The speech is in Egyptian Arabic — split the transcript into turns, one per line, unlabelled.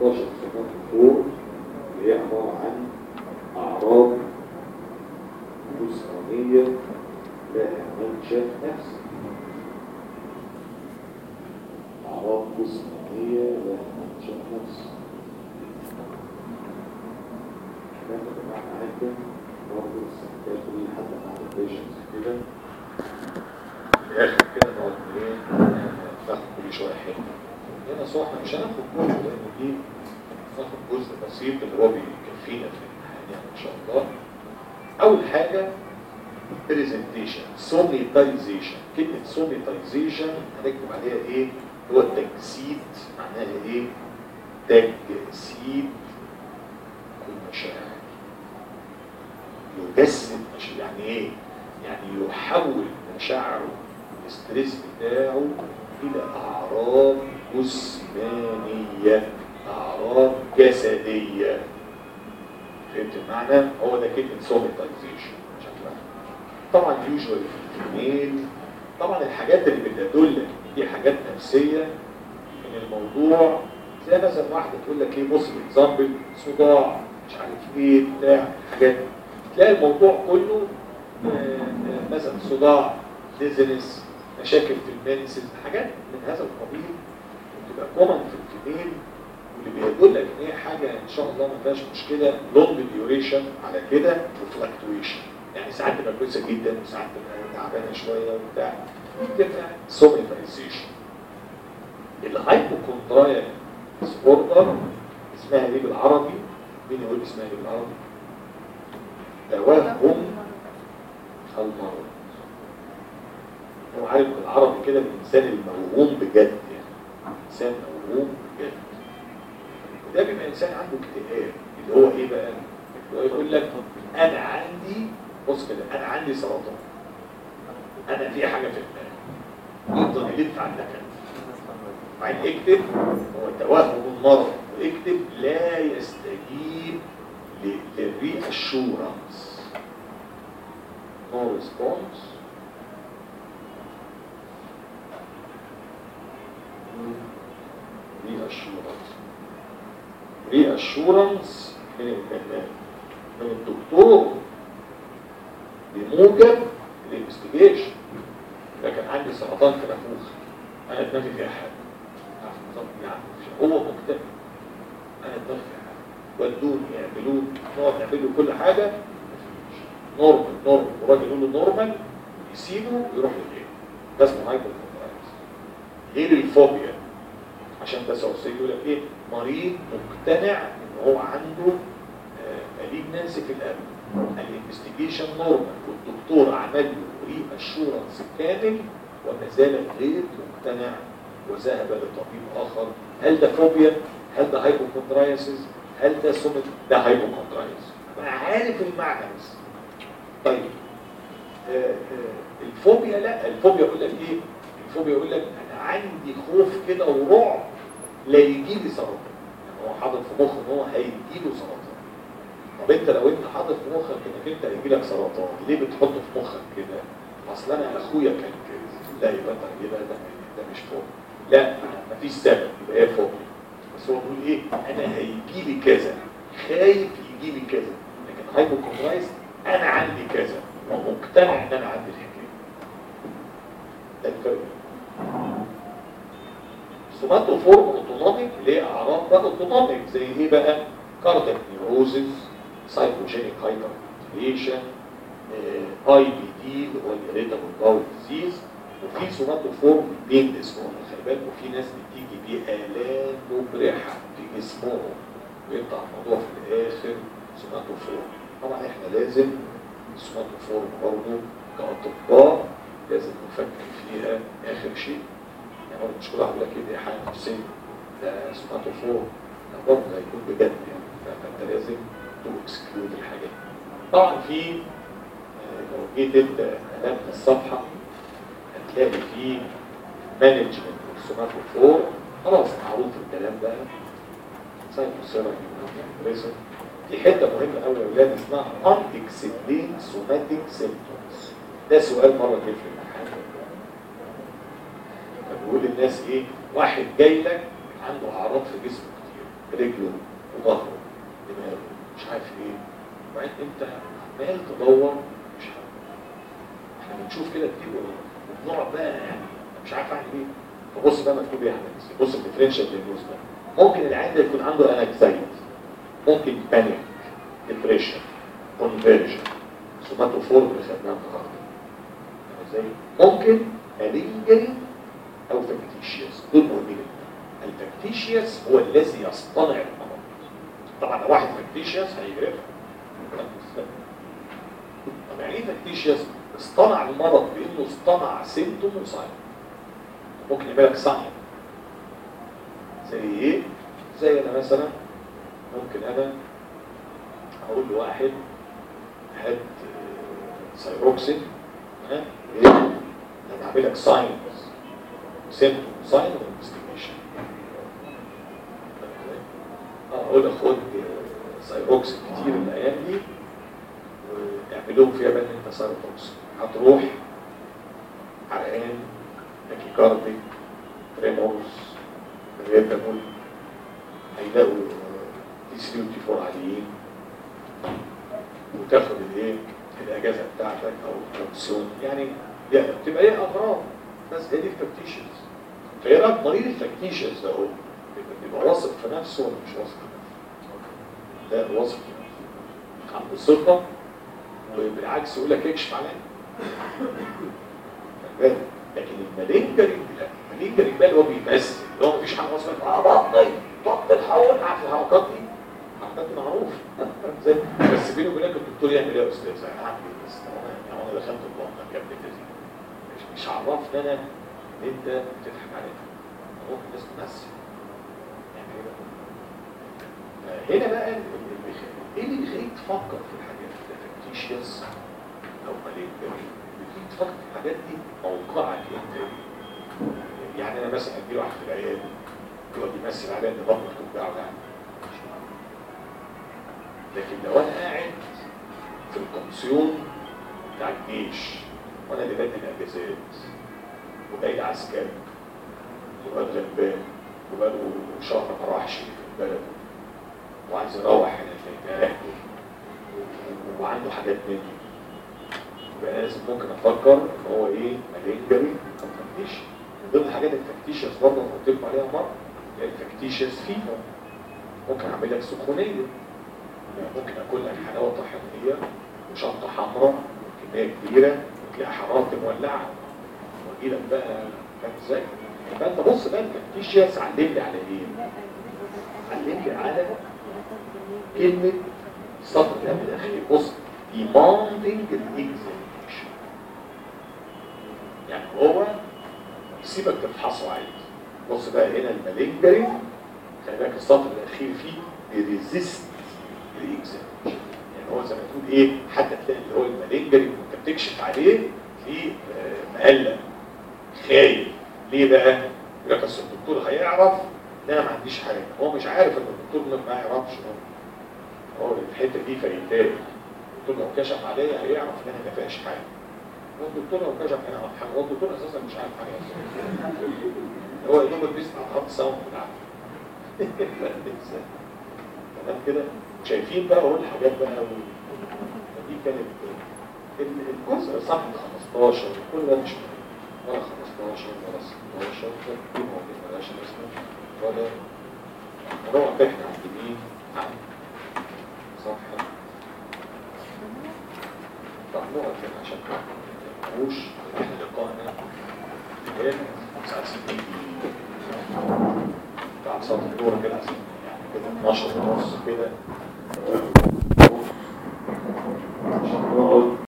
16 صفات الفور اللي هي عبارة عن أعراض جسمانية لها منشأ نفسي أعراض جسمانية لها منشأ نفسي كان بمعنى عدة برضه السنتات دي حتى مع البيشنز كده في الآخر كده نقعد إيه ناخد كل شوية حلو هنا صح احنا مش هناخد كله لأن دي ناخد جزء بسيط اللي هو بيكفينا في الامتحان يعني إن شاء الله أول حاجة presentation somatization كلمة somatization هنكتب عليها ايه هو التجسيد معناها ايه تجسيد المشاعر يجسد مش يعني ايه يعني يحول مشاعره الاستريس بتاعه الى اعراض جسمانية اعراض جسدية فهمت المعنى هو ده كلمة somatization شكلها طبعا يوجوال في الفيميل طبعا الحاجات اللي بتدل ان دي حاجات نفسيه ان الموضوع زي مثلا واحده تقول لك ايه بص اكزامبل صداع مش عارف ايه بتاع حاجات تلاقي الموضوع كله آه، آه، مثلا صداع ديزنس مشاكل في المنسز حاجات من هذا القبيل بتبقى كومن في الفيميل واللي بيدل لك ان هي حاجه ان شاء الله ما فيهاش مشكله لونج ديوريشن على كده وفلكتويشن يعني ساعات تبقى كويسه جدا وساعات تبقى تعبانه شويه وبتاع تبقى سوميتايزيشن الهايبوكوندرايا ديسوردر اسمها ايه بالعربي؟ مين يقول اسمها ايه بالعربي؟ توهم المرض هو عارف بالعربي كده الانسان الموهوم بجد يعني انسان موهوم بجد وده بيبقى انسان عنده اكتئاب اللي هو ايه بقى؟ اللي هو يقول لك انا عندي بص كده انا عندي سرطان انا في حاجه في دماغي يفضل يلف على الدكاتره بعدين اكتب هو توهم المرض واكتب لا يستجيب للري اشورنس نو ريسبونس ري اشورنس ري اشورنس من الفنان من الدكتور بموجب الانفستيجيشن ده كان عندي سرطان في نافوخ انا دماغي فيها حاجه عارف بالظبط يعني هو مكتئب انا دماغي فيها حاجه ودوني يعملوا نقعد نعمل له كل حاجه نورمال نورمال والراجل يقول له نورمال يسيبه يروح لغيره ده اسمه هايبر غير الفوبيا عشان ده سوسي يقول لك ايه مريض مقتنع ان هو عنده مالجنسي في القلب الانفستيجيشن نورمال والدكتور عمل له ري اشورنس كامل وما زال غير مقتنع وذهب لطبيب اخر هل ده فوبيا هل ده هايبوكوندرايسيس هل ده سومت ده هايبوكوندرايسيس انا عارف المعنى بس طيب آه آه الفوبيا لا الفوبيا يقول لك ايه الفوبيا يقول لك انا عندي خوف كده ورعب لا يجي لي سرطان يعني هو حاطط في مخه ان هو هيجي له سرطان طب انت لو انت حاطط في مخك انك انت هيجي لك سرطان ليه بتحط في مخك كده اصل انا اخويا كان كده لا يبقى انت يبقى ده, ده مش فوبيا لا مفيش سبب يبقى هي فوبيا بس هو بيقول ايه انا هيجي لي كذا خايف يجي لي كذا لكن هايبوكوندرايز انا عندي كذا ومقتنع ان انا عندي الحكايه ده الفرق سوماتوفورم اوتونوميك اللي هي اعراض بقى اوتونوميك زي ايه بقى كاردياك نيوروزز سايكوجينيك هايبرتنشن اي بي دي اللي هو الاريتابل باول ديزيز وفي سوماتوفورم بين ديسوردر خلي بالك وفي ناس بتيجي بآلام مبرحه في جسمهم ويطلع الموضوع في الاخر سوماتوفورم طبعا احنا لازم السوماتوفورم برضه كاطباء لازم نفكر فيها اخر شيء يعني برضه مش كل واحد يقول لك ايه دي حاجه نفسيه ده سوماتوفورم ده برضه هيكون بجد يعني فانت لازم تو اكسكلود الحاجات طبعا في لو جيت انت قلبت الصفحه هتلاقي في مانجمنت والسوماتوفور خلاص معروف الكلام ده سايكوسيرا دي حته مهمه قوي يا اولاد اسمها unexplained somatic symptoms ده سؤال مره جه في الامتحان فبيقول للناس ايه واحد جاي لك عنده اعراض في جسمه كتير رجله وظهره دماغه مش عارف ايه وبعدين انت عمال تدور مش عارف احنا بنشوف كده كتير وبنقعد بقى يعني مش عارف اعمل ايه فبص بقى مكتوب ايه يا احمد بص الديفرنشال ديجنوز ده ممكن العيان ده يكون عنده انكزايتي ممكن بانيك ديبريشن كونفيرجن سوماتوفور اللي خدناها النهارده ازاي ممكن الينجري او فاكتيشيوس دول مهمين الفاكتيشيوس هو الذي يصطنع المرض طبعا لو واحد فاكتيشيوس هيجربها طب يعني ايه فاكتيشيوس اصطنع المرض بانه اصطنع سيمتوم وساين ممكن يعمل لك ساين زي ايه زي انا مثلا ممكن انا اقول لواحد هات سايروكسين ها ايه انا بعمل لك ساين سيمتوم ساين وانفستيجيشن اقول لك خد سايروكسين كتير الايام دي واعمل لهم فيها بقى انت سايروكسين هتروح عرقان تاكيكاردي تريمورز ريبامول هيلاقوا تي 3 وتي 4 عاليين وتاخد الايه الاجازه بتاعتك او الكونسيون يعني يعني بتبقى ايه اغراض بس هي دي الفاكتيشنز فايه رايك مريض الفاكتيشنز ده هو بيبقى واثق في نفسه ولا مش واثق في نفسه؟ لا واثق في نفسه عنده ثقه وبالعكس يقول لك اكشف عليا لكن المالينجري لا المالينجري بقى اللي هو بيمثل اللي هو مفيش حاجه اصلا اه بطني بطني الحول عارف الحركات دي الحركات دي معروف زي بس بيني وبينك الدكتور يعمل ايه يا استاذ انا هعمل ايه بس يعني انا دخلت البطن كام كده مش مش عرفني انا ان انت بتضحك عليا هو الناس تمثل يعني ايه بقى هنا بقى اللي بيخليك ايه اللي بيخليك تفكر في الحاجات دي فاكتيشيوس او مالينجري بيخليك تفكر في الحاجات دي موقعك انت يعني انا مثلا ادي واحد في العياده يقعد يمثل عليا ان بطنك توجعه يعني لكن لو انا قاعد في الكونسيون بتاع الجيش وانا اللي بدي الاجازات وجاي عسكري وبقى غلبان وبقاله شهر ما راحش في البلد وعايز يروح هنا في اهله وعنده حاجات مني يبقى لازم ممكن افكر ان هو ايه مالينجري او فاكتيشن من ضمن الحاجات الفاكتيشيس برضه انا قلت لكم عليها مره اللي هي الفاكتيشيس فيفر ممكن اعمل لك سخونيه ممكن اكل لك حلاوه طحينيه وشطه حمراء كميه كبيره وتلاقي حراره مولعه واجي لك بقى فاهم ازاي؟ فانت بص بقى الفاكتيشيس علمني على ايه؟ علمني على كلمه السطر اللي قبل الاخير بص demanding examination يعني هو يسيبك تفحصه عادي بص بقى هنا المالينجري خلي بالك السطر الاخير فيه بيريزيست الاكزامينشن يعني هو زي ما تقول ايه حتى تلاقي اللي هو المالينجري وانت بتكشف عليه في مقلق خايف ليه بقى؟ يقول لك اصل الدكتور هيعرف ان انا ما عنديش حاجه هو مش عارف ان الدكتور ما يعرفش هو الحته دي فايتاه الدكتور لو كشف عليا هيعرف ان انا ما فيهاش حاجه هو الدكتور لو كشف انا عارف حاجه هو الدكتور اساسا مش عارف حاجه هو يا دوب بيسمع خط ساوند تمام كده شايفين بقى اهو الحاجات بقى دي كانت الجزء صح 15 كل ده مش ولا 15 ولا 16 دي ما بلاش اسمه ولا نروح احنا عند مين عند صفحه طب نقعد هنا عشان ما نقوش احنا لقائنا هنا ساعة 60 بعد صوت الدور كده يعني كده 12 ونص كده عشان نقعد